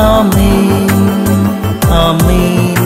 ആമേൻ ആമേൻ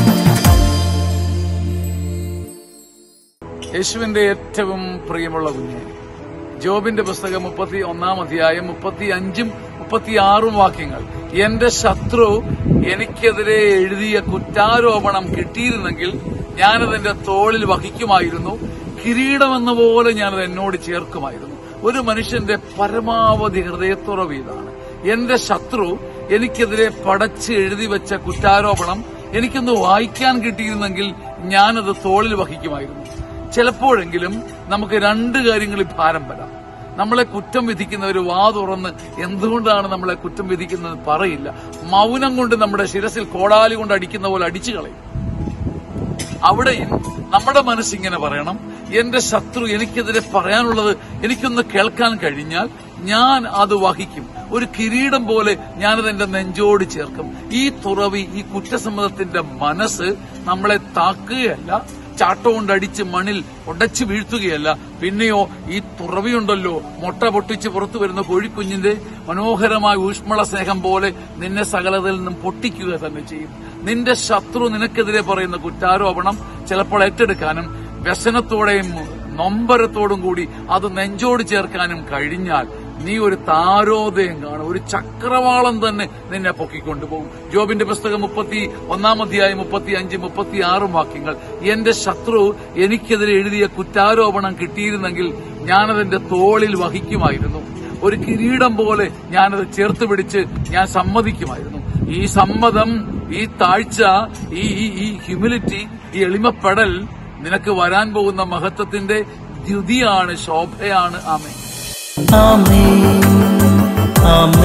യേശുവിന്റെ ഏറ്റവും പ്രിയമുള്ള കുഞ്ഞ് ജോബിന്റെ പുസ്തകം മുപ്പത്തി ഒന്നാം അധ്യായം മുപ്പത്തി അഞ്ചും മുപ്പത്തി ആറും വാക്യങ്ങൾ എന്റെ ശത്രു എനിക്കെതിരെ എഴുതിയ കുറ്റാരോപണം കിട്ടിയിരുന്നെങ്കിൽ ഞാനതെന്റെ തോളിൽ വഹിക്കുമായിരുന്നു കിരീടമെന്ന പോലെ ഞാനത് എന്നോട് ചേർക്കുമായിരുന്നു ഒരു മനുഷ്യന്റെ പരമാവധി ഹൃദയത്തുറവ് ഇതാണ് എന്റെ ശത്രു എനിക്കെതിരെ പടച്ച് എഴുതി വെച്ച കുറ്റാരോപണം എനിക്കൊന്ന് വായിക്കാൻ കിട്ടിയിരുന്നെങ്കിൽ ഞാനത് തോളിൽ വഹിക്കുമായിരുന്നു ചിലപ്പോഴെങ്കിലും നമുക്ക് രണ്ട് കാര്യങ്ങളിൽ ഭാരം വരാം നമ്മളെ കുറ്റം വിധിക്കുന്നവർ വാ തുറന്ന് എന്തുകൊണ്ടാണ് നമ്മളെ കുറ്റം വിധിക്കുന്നത് പറയില്ല മൗനം കൊണ്ട് നമ്മുടെ ശിരസിൽ കോടാലി കൊണ്ട് അടിക്കുന്ന പോലെ അടിച്ചു കളയും അവിടെയും നമ്മുടെ മനസ്സിങ്ങനെ പറയണം എന്റെ ശത്രു എനിക്കെതിരെ പറയാനുള്ളത് എനിക്കൊന്ന് കേൾക്കാൻ കഴിഞ്ഞാൽ ഞാൻ അത് വഹിക്കും ഒരു കിരീടം പോലെ ഞാനത് എന്റെ നെഞ്ചോട് ചേർക്കും ഈ തുറവി ഈ കുറ്റസമ്മതത്തിന്റെ മനസ്സ് നമ്മളെ താക്കുകയല്ല ചാട്ടം കൊണ്ടടിച്ച് മണ്ണിൽ ഉടച്ചു വീഴ്ത്തുകയല്ല പിന്നെയോ ഈ തുറവിയുണ്ടല്ലോ മുട്ട പൊട്ടിച്ച് പുറത്തു വരുന്ന കോഴിക്കുഞ്ഞിന്റെ മനോഹരമായ ഊഷ്മള സ്നേഹം പോലെ നിന്നെ സകലതയിൽ നിന്നും പൊട്ടിക്കുക തന്നെ ചെയ്യും നിന്റെ ശത്രു നിനക്കെതിരെ പറയുന്ന കുറ്റാരോപണം ചിലപ്പോൾ ഏറ്റെടുക്കാനും വ്യസനത്തോടെയും നൊമ്പരത്തോടും കൂടി അത് നെഞ്ചോട് ചേർക്കാനും കഴിഞ്ഞാൽ നീ ഒരു താരോദയം കാണും ഒരു ചക്രവാളം തന്നെ നിന്നെ പൊക്കിക്കൊണ്ടുപോകും ജോബിന്റെ പുസ്തകം മുപ്പത്തി ഒന്നാം അധ്യായം മുപ്പത്തി അഞ്ച് മുപ്പത്തി ആറും വാക്യങ്ങൾ എന്റെ ശത്രു എനിക്കെതിരെ എഴുതിയ കുറ്റാരോപണം കിട്ടിയിരുന്നെങ്കിൽ ഞാനതെന്റെ തോളിൽ വഹിക്കുമായിരുന്നു ഒരു കിരീടം പോലെ ഞാനത് ചേർത്ത് പിടിച്ച് ഞാൻ സമ്മതിക്കുമായിരുന്നു ഈ സമ്മതം ഈ താഴ്ച ഈ ഈ- ഈ ഹ്യൂമിലിറ്റി ഈ എളിമപ്പെടൽ നിനക്ക് വരാൻ പോകുന്ന മഹത്വത്തിന്റെ ദ്യുതിയാണ് ശോഭയാണ് ആമേ ആമേൻ ആമേൻ